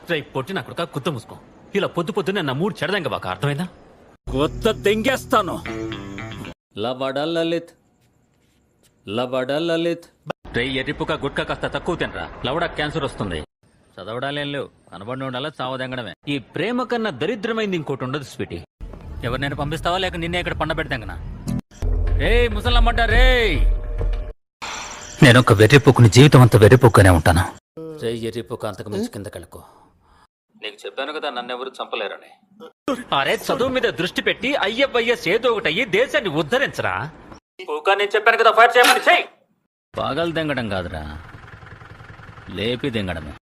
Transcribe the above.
రేయ్ పొట్టి నా కొడుక కుత్త మూసుకో ఇలా పొద్దు పొద్దునే నా మూడు చెడదంగా బాక అర్థమైందా కొత్త దెంగేస్తాను లబడ లలిత్ లబడ లలిత్ రే ఎర్రిపుక గుట్క కాస్త తక్కువ తినరా లవడా క్యాన్సర్ వస్తుంది చదవడాలేం లేవు కనబడి ఉండాలా చావదెంగడమే ఈ ప్రేమ కన్నా దరిద్రమైంది ఇంకోటి ఉండదు స్వీటీ ఎవరు నేను పంపిస్తావా లేక నిన్నే ఇక్కడ పండ పెడతాంగనా రే ముసలమ్మంట రే నేను ఒక వెర్రిపుక్కుని జీవితం అంతా వెర్రిపుక్కనే ఉంటాను రే ఎర్రిపోక అంతకు మించి కిందకెళ్ళకు నీకు చెప్పాను కదా నన్నెవరు చంపలేరని అరే చదువు మీద దృష్టి పెట్టి అయ్యవయ్యస్ ఏదో ఒకటి అయ్యి దేశాన్ని ఉద్ధరించరా ఊకా నేను చెప్పాను కదా ఫైర్ చేయమని చెయ్యి పాగలు దెంగడం కాదురా లేపి దెంగడమే